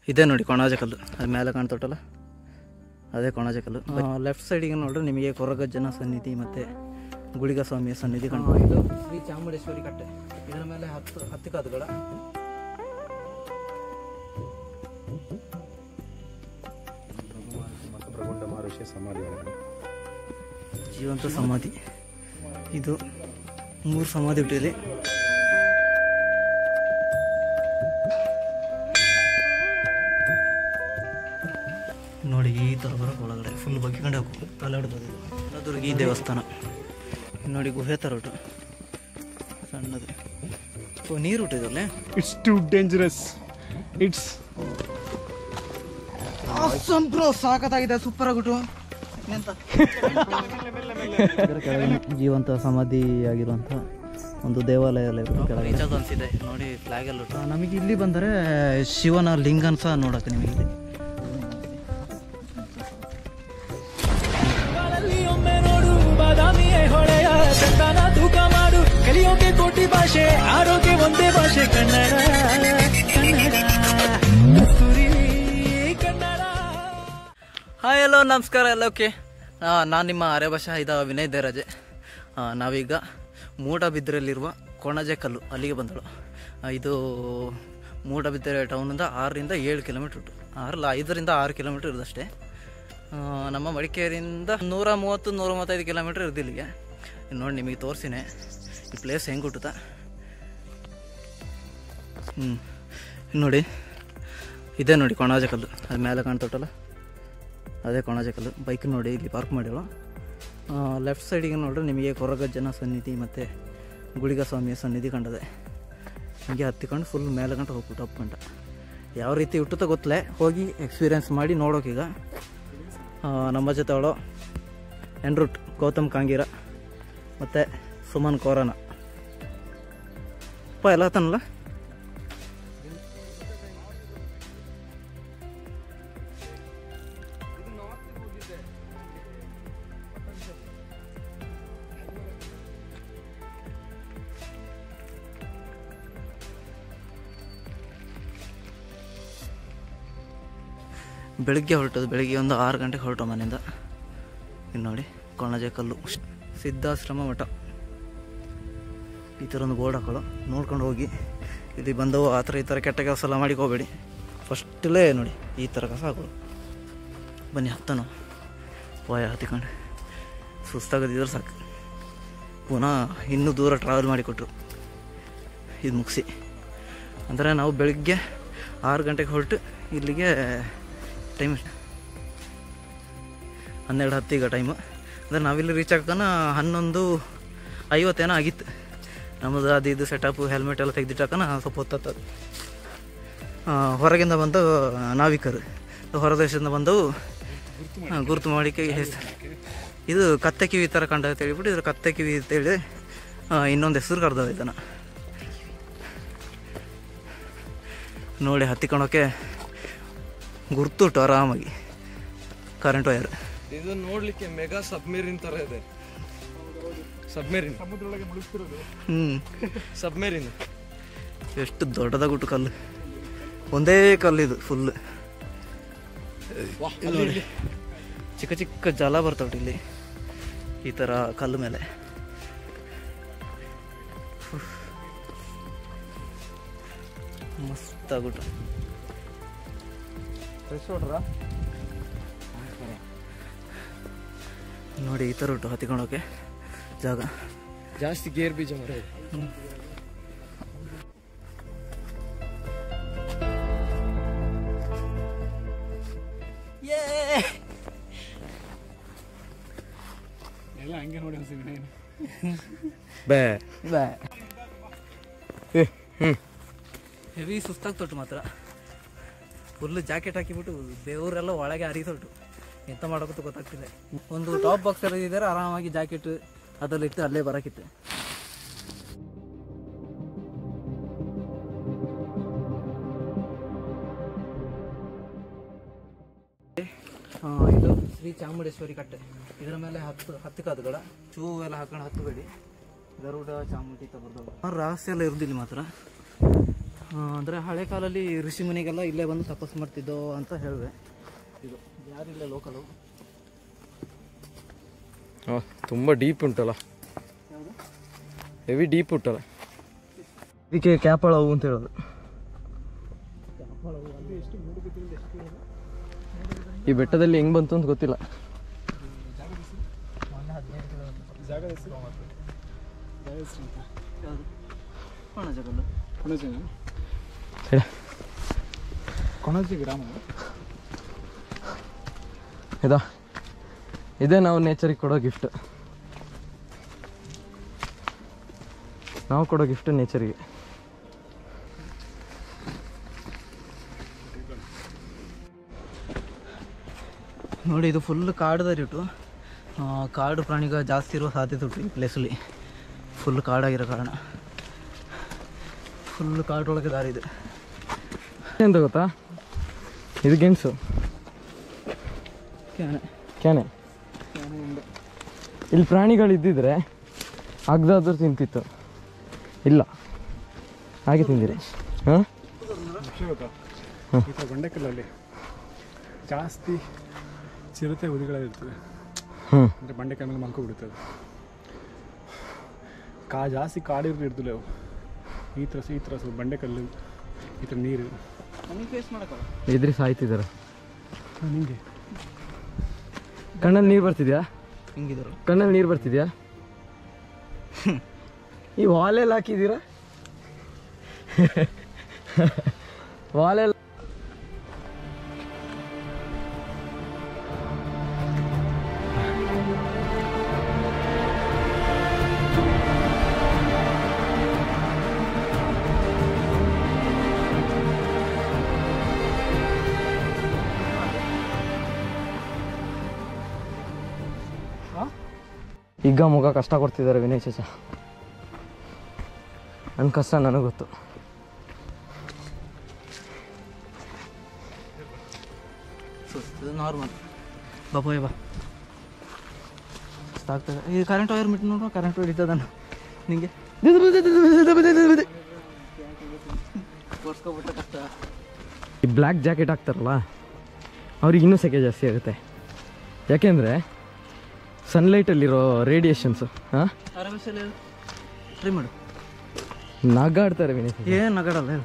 ಇದೇ ನೋಡಿ ಕೊಣಾಜೆ ಕಲ್ಲು ಅದು ಮೇಲೆ ಕಾಣ್ತೊಟ್ಟಲ್ಲ ಅದೇ ಕೊಣಾಜೆ ಕಲ್ಲು ಲೆಫ್ಟ್ ಸೈಡಿಗೆ ನೋಡ್ರೆ ನಿಮಗೆ ಕೊರಗಜ್ಜನ ಸನ್ನಿಧಿ ಮತ್ತು ಗುಳಿಗ ಸ್ವಾಮಿಯ ಸನ್ನಿಧಿ ಕಾಣ್ಬೋದು ಇದು ಶ್ರೀ ಚಾಮುಂಡೇಶ್ವರಿ ಕಟ್ಟೆ ಇದರ ಮೇಲೆ ಹತ್ತು ಹತ್ತು ಕಾದುಗಳ ಮಕಬ್ರಗುಂಡ ಮಹರ್ಷಿಯ ಸಮಾಧಿ ಒಳಗಡೆ ಜೀವಂತ ಸಮಾಧಿ ಇದು ಮೂರು ಸಮಾಧಿ ಬಿಟ್ಟಿದೆ ನೋಡಿ ಈ ಥರ ಬರೋಕೆ ಒಳಗಡೆ ಫುಲ್ ಬಗ್ಗಿಕೊಂಡು ಹೋಗು ತಲೆಡ್ಬೋದು ಚಿತ್ರದುರ್ಗ ಈ ದೇವಸ್ಥಾನ ನೋಡಿ ಗುಹೆ ಥರ ಉಂಟು ಸಣ್ಣದು ಓ ನೀರು ಹುಟ್ಟಿದಲ್ಲೇ it's too dangerous it's bro ಸಾಕತ್ತಾಗಿದೆ ಸೂಪರ್ ಆಗಿಟ್ಟು ಎಂತ ಜೀವಂತ ಸಮಾಧಿ ಆಗಿರುವಂಥ ಒಂದು ದೇವಾಲಯ ಎಲ್ಲ ಇರುತ್ತೆ ಕೆಳಗೆ ರೀಚಾರ್ಜ್ ಅನ್ಸಿದೆ ನೋಡಿ ಫ್ಲಾಗ್ ಎಲ್ಲ ಉಂಟು ನಮಗೆ ಇಲ್ಲಿ ಬಂದರೆ ಶಿವನ ಲಿಂಗನ್ ಸಹ ನೋಡಕ್ಕೆ ನಿಮಗೆ ಇಲ್ಲಿ ಕಾಲಲ್ಲಿ ಒಮ್ಮೆ ನೋಡು ಬಾದಾಮಿಯೇ ಹೊಳೆಯ ಚಂದನ ತೂಕ ಮಾಡು ಕಲಿಯೋಕೆ ಕೋಟಿ ಭಾಷೆ ಆರೋಗ್ಯ ಒಂದೇ ಭಾಷೆ ಕನ್ನಡ ಕನ್ನಡ ಕಸ್ತೂರಿ ಕನ್ನಡ ಹಾಯ್ ಹಲೋ ನಮಸ್ಕಾರ ಎಲ್ಲ ಓಕೆ ನಾನು ನಿಮ್ಮ ಅರೆ ಭಾಷಾ ಇದ ವಿನಯ್ ದೇರಾಜೆ ಆ, ನಾವೀಗ ಮೂಡಬಿದ್ರೆಯಲ್ಲಿರುವ ಕೊಣಜೆ ಕಲ್ಲು ಅಲ್ಲಿಗೆ ಬಂದಳು ಆ, ಇದು ಮೂಡಬಿದ್ರೆ ಟೌನಿಂದ ಆರರಿಂದ ಏಳು ಕಿಲೋಮೀಟ್ರ್ ಉಂಟು ಆರಲ್ಲ ಐದರಿಂದ ಆರು ಕಿಲೋಮೀಟ್ರ್ ಇರೋದಷ್ಟೇ ಆ, ನಮ್ಮ ಮಡಿಕೇರಿಯಿಂದ ನೂರ ಮೂವತ್ತು ನೂರ ಮೂವತ್ತೈದು ಕಿಲೋಮೀಟ್ರ್ ಇರೋದು ಇಲ್ಲಿಗೆ ಇನ್ನು ನೋಡಿ ನಿಮಗೆ ತೋರಿಸಿನೇ ಈ ಪ್ಲೇಸ್ ಹೆಂಗೆ ಹುಟ್ಟುತ್ತಾ ಹ್ಞೂ ನೋಡಿ ಇದೇ ನೋಡಿ ಕೊಣಾಜೆ ಕಲ್ಲು ಅದು ಮೇಲೆ ಕಾಣ್ತೊಟ್ಟಲ್ಲ ಅದೇ ಕೊಣಾಜೆ ಕಲ್ಲು ಬೈಕ್ ನೋಡಿ ಇಲ್ಲಿ ಪಾರ್ಕ್ ಮಾಡಿರೋ ಲೆಫ್ಟ್ ಸೈಡಿಗೆ ನೋಡ್ರೆ ನಿಮಗೆ ಕೊರಗಜ್ಜನ ಸನ್ನಿಧಿ ಮತ್ತು ಗುಳಿಗ ಸ್ವಾಮಿಯ ಸನ್ನಿಧಿ ಕಂಡದೆ ಹೀಗೆ ಹತ್ತಿಕೊಂಡು ಫುಲ್ ಮೇಲೆ ಗಂಟೆ ಹೋಗ್ಬಿಟ್ಟು ಅಪ್ ಗಂಟ ಯಾವ ರೀತಿ ಹುಟ್ಟುತ್ತಾ ಗೊತ್ತಲೇ ಹೋಗಿ ಎಕ್ಸ್ಪೀರಿಯೆನ್ಸ್ ಮಾಡಿ ನೋಡೋಕೀಗ ಆ, ನಮ್ಮ ಜೊತೆ ಅವಳು ಎನ್ರೂಟ್ ಗೌತಮ್ ಕಾಂಗೀರ ಮತ್ತು ಸುಮನ್ ಕೋರನ ಅಪ್ಪ ಎಲ್ಲ ತಾನಲ್ಲ ಬೆಳಿಗ್ಗೆ ಹೊರಟದು ಬೆಳಿಗ್ಗೆ ಒಂದು ಆರು ಗಂಟೆಗೆ ಹೊರಟು ಮನೆಯಿಂದ ಇಲ್ಲಿ ನೋಡಿ ಕೊಣಜೆ ಕಲ್ಲು ಸಿದ್ಧಾಶ್ರಮ ಮಠ ಈ ಥರ ಒಂದು ಬೋರ್ಡ್ ಹಾಕೊಳ್ಳೋ ನೋಡ್ಕೊಂಡು ಹೋಗಿ ಇಲ್ಲಿ ಬಂದವು ಆ ಥರ ಈ ಥರ ಕೆಟ್ಟ ಕೆಲಸ ಎಲ್ಲ ಮಾಡಿಕ್ ಹೋಗ್ಬೇಡಿ ಫಸ್ಟಲ್ಲೇ ನೋಡಿ ಈ ಥರ ಕಸ ಹಾಕೊಳ್ಳು ಬನ್ನಿ ಹತ್ತನು ವಾಯ ಹತ್ತಿಕೊಂಡು ಸುಸ್ತಾಗದಿದ್ರೆ ಸಾಕು ಪುನಃ ಇನ್ನೂ ದೂರ ಟ್ರಾವೆಲ್ ಮಾಡಿಕೊಟ್ರು ಇದು ಮುಗಿಸಿ ಅಂದರೆ ನಾವು ಬೆಳಿಗ್ಗೆ ಆರು ಗಂಟೆಗೆ ಹೊರಟು ಇಲ್ಲಿಗೆ ಟೈಮ್ ಹನ್ನೆರಡು ಹತ್ತು ಈಗ ಟೈಮು ಅಂದರೆ ನಾವಿಲ್ಲಿ ರೀಚ್ ಆಗೋಣ ಹನ್ನೊಂದು ಐವತ್ತೇನೋ ಆಗಿತ್ತು ನಮ್ಮದು ಅದು ಇದು ಸೆಟಪ್ಪು ಹೆಲ್ಮೆಟ್ ಎಲ್ಲ ತೆಗೆದಿಟ್ಟಾಕನ ಸ್ವಲ್ಪ ಹೊತ್ತತ್ತದು ಹೊರಗಿಂದ ಬಂದು ನಾವಿಕರು ಹೊರ ದೇಶದಿಂದ ಬಂದವು ಆ, ಗುರುತು ಮಾಡಿಕೆ ಹೆಸರು ಇದು ಕತ್ತೆ ಕಿವಿ ಥರ ಕಂಡ ಅಂತ ಹೇಳ್ಬಿಟ್ಟು ಇದ್ರ ಕತ್ತೆ ಕಿವಿ ಅಂತೇಳಿ ಆ, ಇನ್ನೊಂದು ಹೆಸರು ಕರೆದವ ಇದನ್ನು ನೋಡಿ ಹತ್ತಿಕೊಂಡೋಕೆ ಗುರ್ತುಟ್ಟು ಆರಾಮಾಗಿ ಕರೆಂಟ್ ವಯರ್ ಇದು ನೋಡ್ಲಿಕ್ಕೆ ಮೆಗಾ ಸಬ್ಮೆರಿನ್ ತರ ಇದೆ ಸಬ್ಮೆರಿನ್ ಹ್ಞೂ ಸಬ್ಮೆರಿನ್ ಎಷ್ಟು ದೊಡ್ಡದಾಗುಟ್ಟು ಕಲ್ಲು ಒಂದೇ ಕಲ್ಲು ಇದು ಫುಲ್ ಚಿಕ್ಕ ಚಿಕ್ಕ ಜಲ ಬರ್ತಾವ್ರಿ ಇಲ್ಲಿ ಈ ಥರ ಕಲ್ಲು ಮೇಲೆ ಮಸ್ತ್ ಆಗ್ಬಿಟ್ಟು ನೋಡಿ ಈ ಥರ ಉಂಟು ಹತ್ತಿಕೊಂಡೋಕೆ ಜಾಗ ಜಾಸ್ತಿ ಗೇರ್ ಬೀಜ ಮರ ಇದೆ ಎಲ್ಲ ಹಂಗೆ ನೋಡಿ ಅನ್ಸಿದ್ದೀನಿ ಬೇ ಹೆವಿ ಸುಸ್ತಾಗ್ತೊಟ್ಟು ಮಾತ್ರ ಫುಲ್ ಜಾಕೆಟ್ ಹಾಕಿಬಿಟ್ಟು ದೇವರೆಲ್ಲ ಒಳಗೆ ಹರಿತೊಟ್ಟು ಎಂತ ಮಾಡೋಕ್ಕೂ ಗೊತ್ತಾಗ್ತಿದೆ ಒಂದು ಟಾಪ್ ಬಾಕ್ಸ್ ಎಲ್ಲ ಇದ್ದಾರೆ ಆರಾಮಾಗಿ ಜಾಕೆಟ್ ಅದರಲ್ಲಿ ಇಟ್ಟು ಅಲ್ಲೇ ಬರಕಿತ್ತು ಆ, ಇದು ಶ್ರೀ ಚಾಮುಂಡೇಶ್ವರಿ ಕಟ್ಟೆ ಇದರ ಮೇಲೆ ಹತ್ತು ಹತ್ತು ಕಾದುಗಳ ಚೂ ಎಲ್ಲ ಹಾಕೊಂಡು ಹತ್ತಬೇಡಿ ಗರುಡ ಚಾಮುಂಡಿ ತಗೊಳ್ದವು ರಹಸ್ಯ ಎಲ್ಲ ಇರುದಿಲ್ಲ ಮಾತ್ರ ಅಂದರೆ ಹಳೆ ಕಾಲಲ್ಲಿ ಋಷಿ ಮುನಿಗೆಲ್ಲ ಇಲ್ಲೇ ಬಂದು ತಪಸ್ಸು ಮಾಡ್ತಿದ್ದೋ ಅಂತ ಹೇಳಿದೆ ಇದು ಯಾರಿಲ್ಲ ಲೋಕಲು ತುಂಬ ಡೀಪ್ ಉಂಟಲ್ಲ ಹೆವಿ ಡೀಪ್ ಉಂಟಲ್ಲ ಇದಕ್ಕೆ ಕ್ಯಾಪಳ ಹೂವು ಅಂತ ಹೇಳೋದು ಈ ಬೆಟ್ಟದಲ್ಲಿ ಹೆಂಗ್ ಬಂತು ಅಂತ ಗೊತ್ತಿಲ್ಲ ಜಾಗದ ಹೆಸರು ಜಾಗದ ಹೆಸರು ಅಂತ ಯಾವುದು ಕೊಣಜಗಲ್ಲು ಕೊಣಜಿನ ಹೇಳ ಕೊಣಜಿ ಗ್ರಾಮ ಇದಾ ಇದೇ ನಾವು ನೇಚರಿಗೆ ಕೊಡೋ ಗಿಫ್ಟ್ ನಾವು ಕೊಡೋ ಗಿಫ್ಟ್ ನೇಚರಿಗೆ ನೋಡಿ ಇದು ಫುಲ್ ಕಾಡು ದಾರಿ ಉಂಟು ಆ, ಕಾಡು ಪ್ರಾಣಿಗ ಜಾಸ್ತಿ ಇರುವ ಸಾಧ್ಯತೆ ಉಂಟು ಈ ಪ್ಲೇಸಲ್ಲಿ ಫುಲ್ ಕಾಡಾಗಿರೋ ಕಾರಣ ಫುಲ್ ಕಾಡೊಳಗೆ ದಾರಿ ಇದೆ ಎಂತ ಗೊತ್ತಾ ಇದು ಗೆಣಸು ಕ್ಯಾನೆ ಕ್ಯಾನೆ ಇಲ್ಲಿ ಪ್ರಾಣಿಗಳು ಇದ್ದಿದ್ರೆ ಅಗ್ದಾದ್ರೂ ತಿಂತಿತ್ತು ಇಲ್ಲ ಹಾಗೆ ತಿಂದಿರಿ ಹಾಂ ವಿಷಯ ಗೊತ್ತಾ ಈ ಥರ ಬಂಡೆಕಲ್ಲಲ್ಲಿ ಜಾಸ್ತಿ ಚಿರತೆ ಹುಲಿಗಳಿರ್ತವೆ ಹ್ಞೂ ಅಂದರೆ ಬಂಡೆಕಾಯಿ ಮೇಲೆ ಮಲ್ಕೊಬಿಡುತ್ತವೆ ಕಾ ಜಾಸ್ತಿ ಕಾಡಿರ್ದು ಇರ್ದಿಲ್ಲ ಅವು ಈ ಥರ ಈ ಥರ ಸ್ವಲ್ಪ ಬಂಡೆಕಲ್ಲು ಈ ಥರ ನೀರು ನಮಗೆ ಫೇಸ್ ಮಾಡೋಕ್ಕಲ್ಲ ಇದ್ರಿ ಸಾಯ್ತಿದ್ದಾರೆ ನಿಮಗೆ ಕಣ್ಣಲ್ಲಿ ನೀರು ಬರ್ತಿದ್ಯಾ ಹಿಂಗಿದ್ರು ಕಣ್ಣಲ್ಲಿ ನೀರು ಬರ್ತಿದ್ಯಾ ಈ ವಾಲೆಲ್ಲ ಹಾಕಿದ್ದೀರಾ ವಾಲೆಲ್ಲ ಈಗ ಮುಖ ಕಷ್ಟ ಕೊಡ್ತಿದ್ದಾರೆ ವಿನಯ್ ಚಚ ನನ್ನ ಕಷ್ಟ ನನಗೆ ಗೊತ್ತು ಇದು ನಾರ್ಮಲ್ ಬಾಬೋಯ್ ಬಾ ಆಗ್ತದೆ ಈ ಕರೆಂಟ್ ವೈರ್ ಮಿಟ್ ನೋಡುವ ಕರೆಂಟ್ ಹೊಡಿತದ ನಿಂಗೆ ಒರ್ಸ್ಕೊಬಿಟ್ಟ ಕಷ್ಟ ಈ ಬ್ಲ್ಯಾಕ್ ಜಾಕೆಟ್ ಹಾಕ್ತಾರಲ್ಲ ಅವ್ರಿಗೆ ಇನ್ನೂ ಸೆಕೆ ಜಾಸ್ತಿ ಆಗುತ್ತೆ ಯಾಕೆಂದರೆ ಸನ್ಲೈಟಲ್ಲಿರೋ ರೇಡಿಯೇಷನ್ಸು ಹಾಂ ಆರಾಮಿಸಲ್ಲ ಟ್ರೈ ಮಾಡು ನಗಾಡ್ತಾರೆ ವಿನಯ್ ಚಚ. ಏನು ನಗಡಲ್ಲ ಹೇಳು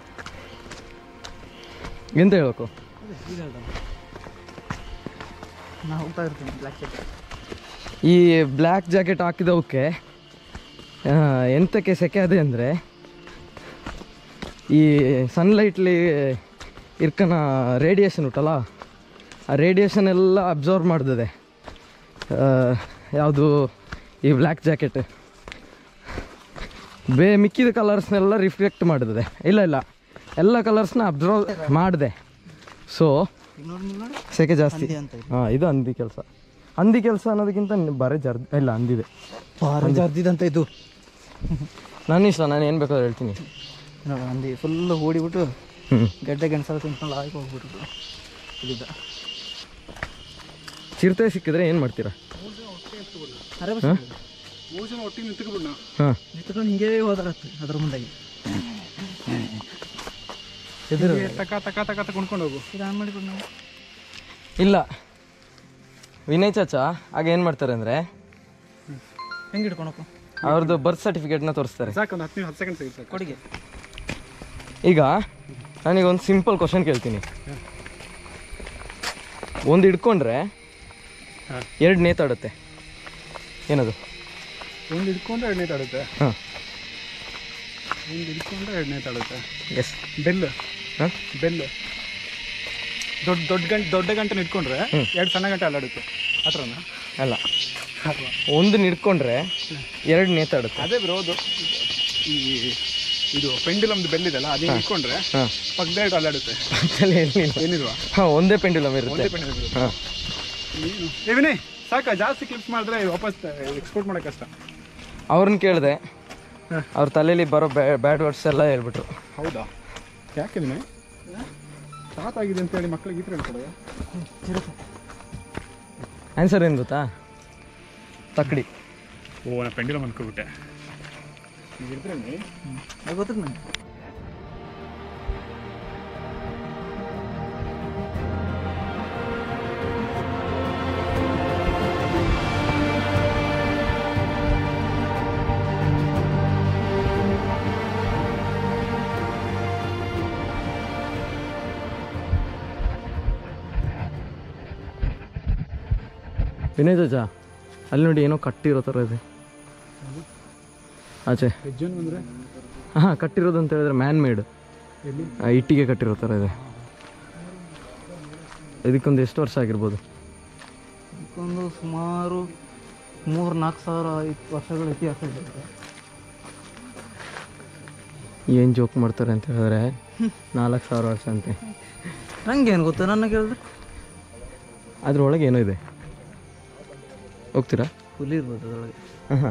ಎಂತ ಹೇಳ್ಬೇಕು ಈಗ ಹೇಳ್ದ ನಾ ಹೋಗ್ತಾ ಇರ್ತೀನಿ ಬ್ಲ್ಯಾಕ್ ಚೆಕ್ ಈ ಬ್ಲ್ಯಾಕ್ ಜಾಕೆಟ್ ಹಾಕಿದವಕ್ಕೆ ಆ, ಎಂತಕ್ಕೆ ಸೆಕೆ ಅದೇ ಅಂದರೆ ಈ ಸನ್ಲೈಟ್ಲಿ ಇರ್ಕನ ರೇಡಿಯೇಷನ್ ಉಂಟಲ್ಲ ಆ ರೇಡಿಯೇಷನ್ ಎಲ್ಲ ಅಬ್ಸರ್ವ್ ಮಾಡ್ತದೆ ಯಾವುದು ಈ ಬ್ಲ್ಯಾಕ್ ಜಾಕೆಟ್ ಬೇ ಮಿಕ್ಕಿದ ಕಲರ್ಸ್ನೆಲ್ಲ ರಿಫ್ಲೆಕ್ಟ್ ಮಾಡ್ತದೆ ಇಲ್ಲ ಇಲ್ಲ ಎಲ್ಲ ಕಲರ್ಸ್ನ ಅಬ್ಸರ್ವ್ ಮಾಡಿದೆ ಸೊ ಈಗ ನೋಡಿ ನೀವು ನೋಡಿ ಸೆಕೆ ಜಾಸ್ತಿ ಹಂದಿ ಅಂತ ಇದೆ. ಹಾಂ ಇದು ಹಂದಿ ಕೆಲಸ ಹಂದಿ ಕೆಲಸ ಅನ್ನೋದಕ್ಕಿಂತ ಬರೀ ಜರ್ ಇಲ್ಲ ಹಂದಿದೆ ಭಾರಿ ಜರ್ದಿದಂತ ಇದು ನನ್ನ ಇಷ್ಟ ನಾನು ಏನು ಬೇಕಾದ್ರೂ ಹೇಳ್ತೀನಿ ನೋಡು ಹಂದಿ ಫುಲ್ ಓಡಿಬಿಟ್ಟು ಹ್ಞೂ ಗಡ್ಡೆ ಗೆಣಸಲ್ಲ ತಿನ್ಕೊಂಡು ಆಯ್ಕೆ ಹೋಗ್ಬಿಟ್ಟು ಇಲ್ಲಿದ್ದ ಚಿರತೆ ಸಿಕ್ಕಿದ್ರೆ ಏನು ಮಾಡ್ತೀರಾ ಅರೆ ಮೂರು ಜನ ಒಟ್ಟಿಗೆ ನಿಂತ್ಕೊಬಿಡ್ ನಾವು ಹಾಂ ನಿಂತ್ಕೊಂಡು ಹಿಂಗೇ ಹೋದಾರತ್ತೆ ಅದ್ರ ಮುಂದಾಗಿ ಹೀಗೆ ತಕ ತಕ ತಕ ತಕ ಕುಣ್ಕೊಂಡು ಹೋಗು ಇದು ಆನ್ ಮಾಡಿಬಿಟ್ಟು ನಾವು ಇಲ್ಲ ವಿನಯ್ ಚಾಚಾ ಆಗ ಏನು ಮಾಡ್ತಾರೆ ಅಂದರೆ ಹೆಂಗೆ ಹಿಡ್ಕೊಳಕು ಅವ್ರದ್ದು ಬರ್ತ್ ಸರ್ಟಿಫಿಕೇಟ್ನ ತೋರಿಸ್ತಾರೆ ಸಾಕು ಒಂದು ಹತ್ತು ಹತ್ತು ಸೆಕೆಂಡ್ ಸಿಗುತ್ತೆ ಸಾಕು ಕೊಡುಗೆ ಈಗ ನನಗೆ ಒಂದು ಸಿಂಪಲ್ ಕ್ವಶನ್ ಕೇಳ್ತೀನಿ ಒಂದು ಹಿಡ್ಕೊಂಡ್ರೆ ಹಾಂ. ಎರಡು ನೇತಾಡುತ್ತೆ ಏನದು ಒಂದು ಹಿಡ್ಕೊಂಡ್ರೆ ಎರಡನೇ ತಾಡುತ್ತೆ ಹಾಂ ಒಂದು ಹಿಡ್ಕೊಂಡ್ರೆ ಎರಡನೇ ತಾಡುತ್ತೆ ಎಸ್ ಬೆಲ್ ಹಾಂ ಬೆಲ್ ದೊಡ್ಡ ದೊಡ್ಡ ಗಂಟೆ ದೊಡ್ಡ ಗಂಟೆ ಇಟ್ಕೊಂಡ್ರೆ ಎರಡು ಸಣ್ಣ ಗಂಟೆ ಅಲ್ಲಾಡುತ್ತೆ ಆ ಥರನಾ ಅಲ್ಲ ಒಂದು ಹಿಡ್ಕೊಂಡ್ರೆ ಎರಡು ನೇತಾಡುತ್ತೆ ಅದೇ ಬರೋದು ಈ ಇದು ಪೆಂಡುಲಮ್ದು ಬೆಲ್ ಇದೆಲ್ಲ ಅದನ್ನ ಇಟ್ಕೊಂಡ್ರೆ ಹಾಂ ಪಕ್ಕದ ಎರಡು ಅಲ್ಲಾಡುತ್ತೆ ತಲೆ ಇರಲಿಲ್ಲ ಏನಿಲ್ವಾ ಹಾಂ ಒಂದೇ ಪೆಂಡುಲಮ್ ಇರುತ್ತೆ ಒಂದೇ ಪೆಂಡುಲಮ್ ಇರುತ್ತೆ ಹಾಂ ನೀನು ಏ ವಿನಯ್ ಸಾಕ ಜಾಸ್ತಿ ಕ್ಲಿಪ್ಸ್ ಮಾಡಿದ್ರೆ ವಾಪಸ್ ಎಕ್ಸ್ಪೋರ್ಟ್ ಮಾಡೋಕೆ ಕಷ್ಟ ಅವ್ರನ್ನ ಕೇಳಿದೆ ಹಾಂ. ಅವ್ರ ತಲೆಯಲ್ಲಿ ಬರೋ ಬ್ಯಾಡ್ ವರ್ಡ್ಸ್ ಎಲ್ಲ ಹೇಳ್ಬಿಟ್ರು ಹೌದಾ ಯಾಕೆ ವಿನಯ್ ಸಾಕಾಗಿದೆ ಅಂತೇಳಿ ಮಕ್ಕಳಿಗೆ ಈ ಥರ ಹೇಳ್ಕೊಡೋದು ಆನ್ಸರ್ ಏನು ಗೊತ್ತಾ ತಕ್ಕಡಿ ಓ ನಾ ಪೆಂಡುಲಮ್ ಅನ್ಕೋಬಿಟ್ಟೆ ಅದು ಗೊತ್ತಿಲ್ಲ ನನಗೆ ವಿನಯ್ ಜಾ ಅಲ್ಲಿ ನೋಡಿ ಏನೋ ಕಟ್ಟಿರೋ ಥರ ಇದೆ ಆಚೆ ಹೆಜ್ಜೆನು ಅಂದರೆ ಹಾಂ ಕಟ್ಟಿರೋದು ಅಂತ ಹೇಳಿದ್ರೆ ಮ್ಯಾನ್ ಮೇಡ್ ಎಲ್ಲಿ ಇಟ್ಟಿಗೆ ಕಟ್ಟಿರೋ ಥರ ಇದೆ ಇದಕ್ಕೊಂದು ಎಷ್ಟು ವರ್ಷ ಆಗಿರ್ಬೋದು ಒಂದು ಸುಮಾರು ಮೂರು ನಾಲ್ಕು ಸಾವಿರ ಐದು ವರ್ಷಗಳ ಇತಿಹಾಸ ಇದೆ ಏನು ಜೋಕ್ ಮಾಡ್ತಾರೆ ಅಂತ ಹೇಳಿದ್ರೆ ನಾಲ್ಕು ಸಾವಿರ ವರ್ಷ ಅಂತೆ ನಂಗೇನು ಗೊತ್ತು ನನ್ನ ಕೇಳಿದ್ರೆ ಅದ್ರೊಳಗೆ ಏನೋ ಇದೆ ಹೋಗ್ತೀರಾ ಹುಲಿ ಇರ್ಬೋದು ಅದರೊಳಗೆ ಹಾಂ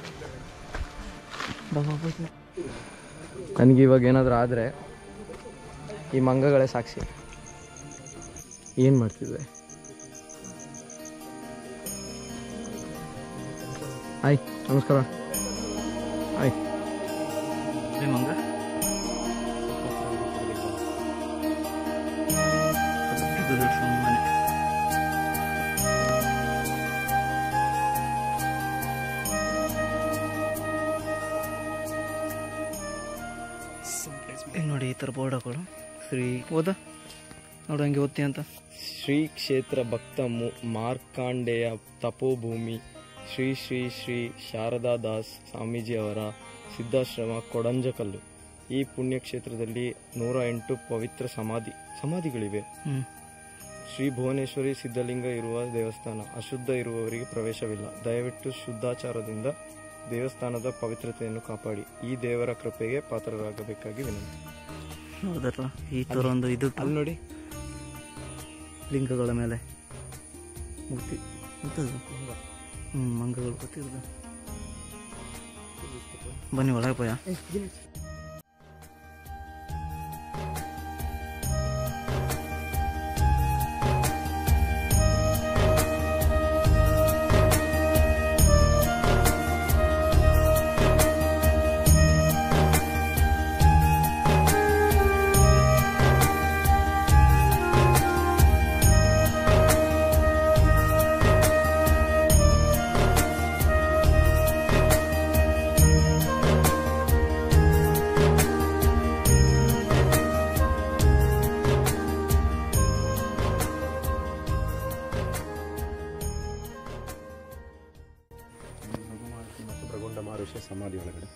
ನನಗೆ ಇವಾಗ ಏನಾದರೂ ಆದರೆ ಈ ಮಂಗಗಳೇ ಸಾಕ್ಷಿ ಏನು ಮಾಡ್ತಿದ್ದೆ ಆಯ್ ನಮಸ್ಕಾರ ಆಯ್ ಮಂಗ ಇದು ದೊಡ್ಡ ಮನೆ ಇಲ್ಲಿ ನೋಡಿ ಈ ಥರ ಬೋರ್ಡ್ ಹಾಕೋಳು ಶ್ರೀ ಓದ ನೋಡು ಹಂಗೆ ಓದ್ತಿ ಅಂತ ಶ್ರೀ ಕ್ಷೇತ್ರ ಭಕ್ತ ಮು ಮಾರ್ಕಾಂಡೇಯ ತಪೋಭೂಮಿ ಶ್ರೀ ಶ್ರೀ ಶ್ರೀ ಶಾರದಾ ದಾಸ್ ಸ್ವಾಮೀಜಿ ಅವರ ಸಿದ್ಧಾಶ್ರಮ ಕೊಡಂಜಕಲ್ಲು ಈ ಪುಣ್ಯಕ್ಷೇತ್ರದಲ್ಲಿ ನೂರ ಎಂಟು ಪವಿತ್ರ ಸಮಾಧಿ ಸಮಾಧಿಗಳಿವೆ ಹ್ಞೂ ಶ್ರೀ ಭುವನೇಶ್ವರಿ ಸಿದ್ಧಲಿಂಗ ಇರುವ ದೇವಸ್ಥಾನ ಅಶುದ್ಧ ಇರುವವರಿಗೆ ಪ್ರವೇಶವಿಲ್ಲ ದಯವಿಟ್ಟು ಶುದ್ಧಾಚಾರದಿಂದ ದೇವಸ್ಥಾನದ ಪವಿತ್ರತೆಯನ್ನು ಕಾಪಾಡಿ ಈ ದೇವರ ಕೃಪೆಗೆ ಪಾತ್ರರಾಗಬೇಕಾಗಿ ವಿನಂತಿ ಹೌದಲ್ಲ ಈ ಥರ ಒಂದು ಇದು ಅಲ್ಲಿ ನೋಡಿ ಲಿಂಗಗಳ ಮೇಲೆ ಮೂರ್ತಿ ಎಂಥದ್ದು ಹ್ಞೂ ಮಂಗಗಳು ಗೊತ್ತಿರೋದು ಬನ್ನಿ ಒಳಗೆ ಪೋಯ ಮತ್ತು ಪ್ರಗೊಂಡ ಮಾರುಷ್ಯ ಸಮಾಧಿ ಒಳಗಡೆ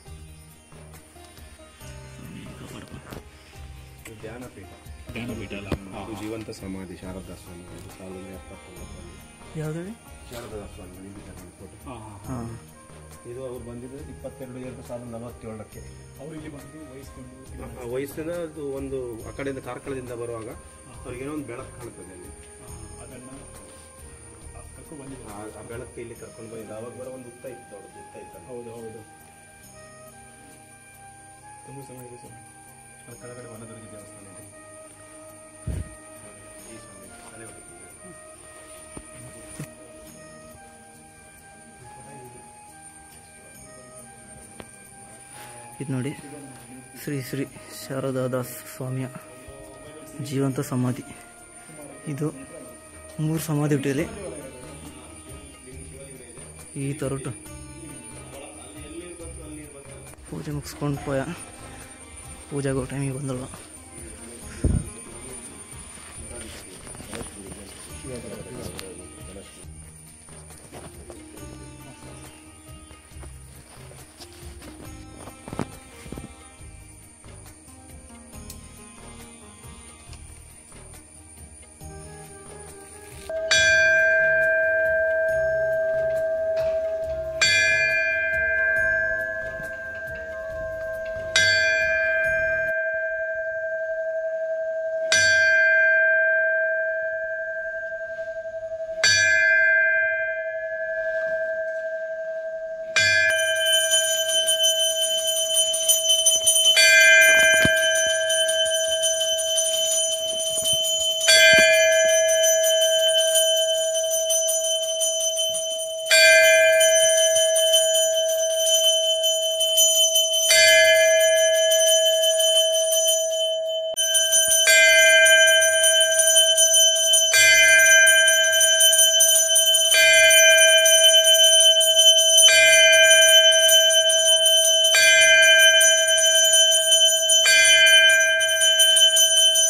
ಇದು ಧ್ಯಾನಪೀಠ ಧ್ಯಾನಪೀಠ ಅಲ್ಲ ಇದು ಜೀವಂತ ಸಮಾಧಿ ಶಾರದಾ ಸ್ವಾಮಿ ಇದು ಸಾವಿರದ ಎಪ್ಪತ್ತೊಂಬತ್ತರಲ್ಲಿ ಯಾವ್ದು ಶಾರದಾ ಸ್ವಾಮಿ ಇದು ತಗೊಂಡು ಫೋಟೋ ಹಾಂ ಇದು ಅವ್ರು ಬಂದಿದ್ದು ಇಪ್ಪತ್ತೆರಡು ಎರಡು ಸಾವಿರದ ನಲವತ್ತೇಳಕ್ಕೆ ಅವ್ರು ಇಲ್ಲಿ ಬಂದು ವಹಿಸ್ಕೊಂಡು ಆ ವಯಸ್ಸಿನ ಅದು ಒಂದು ಆ ಕಡೆಯಿಂದ ಕಾರ್ಕಳದಿಂದ ಬರುವಾಗ ಅವ್ರಿಗೇನೋ ಒಂದು ಬೆಳಕು ಕಾಣ್ತದೆ ಅಲ್ಲಿ ಅದನ್ನು ಕರ್ಕೊಂಡು ಬಂದಿದ್ದಾರೆ ಆ- ಆ ಬೆಳಕು ಇಲ್ಲಿ ಕರ್ಕೊಂಡು ಬಂದಿದ್ದು ಅವಾಗ ಬರೋ ಒಂದು ಉತ್ತ ಇತ್ತು ಅವ್ರದ್ದು ಉತ್ತ ಇತ್ತು ಹೌದು ಹೌದು ತುಂಬ ಸಮಯ ಇದೆ ಸರ್ ಅದು ಕೆಳಗಡೆ ವನದುರ್ಗಿ ದೇವಸ್ಥಾನ ಇದೆ ಈ ಸ್ವಾಮಿ ತಲೆ ಹೊಡಿತಿದ್ದಾರೆ. ಇದು ನೋಡಿ ಶ್ರೀ ಶ್ರೀ ಶಾರದಾ ದಾಸ್ ಸ್ವಾಮಿಯ ಜೀವಂತ ಸಮಾಧಿ ಇದು ಮೂರು ಸಮಾಧಿ ಹುಟ್ಟಿಯಲ್ಲಿ ಈ ಥರ ಉಂಟು ಪೂಜೆ ಮುಗಿಸ್ಕೊಂಡು ಪೋಯ ಪೂಜೆಗೆ ಟೈಮಿಗೆ ಬಂದಲ್ಲ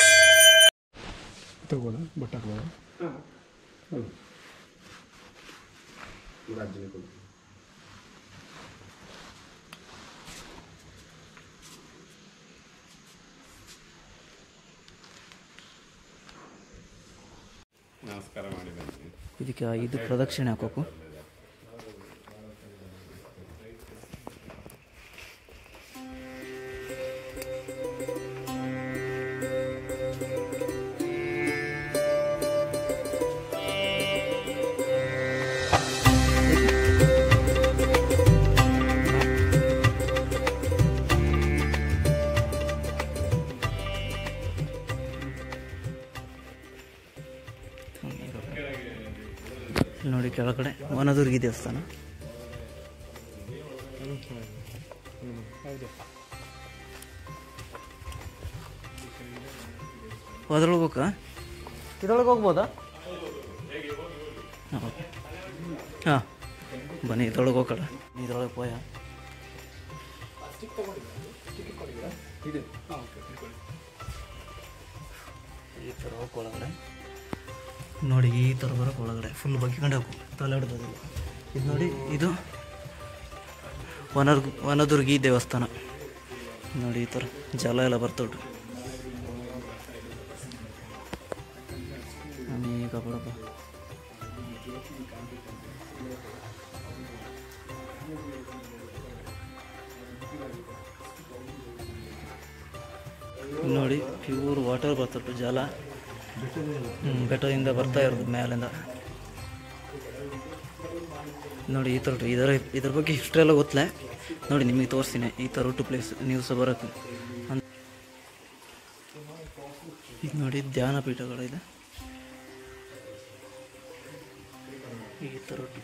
ತಗೋಬೋದಾ ಬಟ್ ಹಾಕ್ಬೋದಾ ರಾಜ್ಯನೇ ಕೊಡ್ತೀವಿ ನಮಸ್ಕಾರ ಮಾಡಿದ್ದೀನಿ ಇದಕ್ಕೆ ಐದು ಪ್ರದಕ್ಷಿಣೆ ಹಾಕೋಕು ಇಲ್ಲಿ ನೋಡಿ ಕೆಳಗಡೆ ವನದುರ್ಗಿ ದೇವಸ್ಥಾನ ಅದ್ರೊಳಗೆ ಹೋಗ ಇದ್ರೊಳಗೆ ಹೋಗ್ಬೋದಾ ಹಾಂ ಬನ್ನಿ ಇದ್ರೊಳಗೆ ಹೋಗೋಣ ಇದ್ರೊಳಗೆ ಪೋಯ ಈ ಥರ ಹೋಗಿ ಒಳಗಡೆ ನೋಡಿ ಈ ಥರ ಬರೋಕೆ ಒಳಗಡೆ ಫುಲ್ ಬಗ್ಗಿಕೊಂಡು ಹೋಗು ತಲೆ ಹಿಡ್ದೋದಿಲ್ಲ ಇದು ನೋಡಿ ಇದು ವನರ್ ವನದುರ್ಗಿ ದೇವಸ್ಥಾನ ನೋಡಿ ಈ ಥರ ಜಲ ಎಲ್ಲ ಬರ್ತೊಡ್ರು ಈಗ ಬಿಡಪ್ಪ ನೋಡಿ ಪ್ಯೂರ್ ವಾಟರ್ ಬರ್ತಟ್ಟು ಜಲ ಹ್ಮ್, ಬೆಟ್ಟದಿಂದ ಬರ್ತಾ ಇರೋದು ಮೇಲಿಂದ ನೋಡಿ ಈ ಥರ ಇದರ ಇದ್ರ ಬಗ್ಗೆ ಹಿಸ್ಟ್ರಿ ಎಲ್ಲ ಗೊತ್ತಲೇ ನೋಡಿ ನಿಮಗೆ ತೋರಿಸ್ತೀನಿ ಈ ಥರ ಟು ಪ್ಲೇಸ್ ನೀವು ಸಹ ಬರೋಕ್ಕೆ ಅಂತ ಇದು ನೋಡಿ ಧ್ಯಾನ ಪೀಠಗಳಿದೆ ಈ ಥರ ಒಟ್ಟು.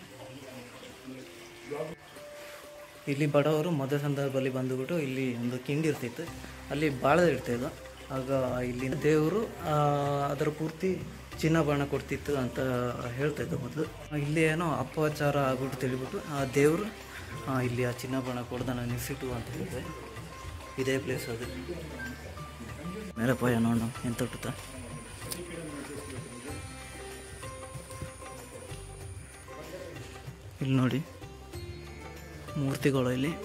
ಇಲ್ಲಿ ಬಡವರು ಮದುವೆ ಸಂದರ್ಭದಲ್ಲಿ ಬಂದುಬಿಟ್ಟು ಇಲ್ಲಿ ಒಂದು ಕಿಂಡಿ ಇರ್ತಿತ್ತು ಅಲ್ಲಿ ಬಾಳ ಇಡ್ತಿದ್ದು ಆಗ ಇಲ್ಲಿ ದೇವರು ಆ, ಅದರ ಪೂರ್ತಿ ಚಿನ್ನಬಾಣ ಕೊಡ್ತಿತ್ತು ಅಂತ ಹೇಳ್ತಾಯಿದ್ದು ಮೊದಲು ಇಲ್ಲಿ ಏನೋ ಅಪಚಾರ ಆಗ್ಬಿಟ್ಟು ತಿಳಿಬಿಟ್ಟು ಆ ದೇವರು ಆ, ಇಲ್ಲಿ ಆ ಚಿನ್ನಬಾಣ ಕೊಡ್ದನ ನಿಲ್ಸಿಟ್ಟು ಅಂತ ಹೇಳಿದೆ ಇದೇ ಪ್ಲೇಸ್ ಅದು ಮೇಲೆ ಪೋಯ ನೋಡ ಎಂತ ಹುಟ್ಟುತ್ತಾ ಇಲ್ಲಿ ನೋಡಿ ಮೂರ್ತಿಗಳು ಇಲ್ಲಿ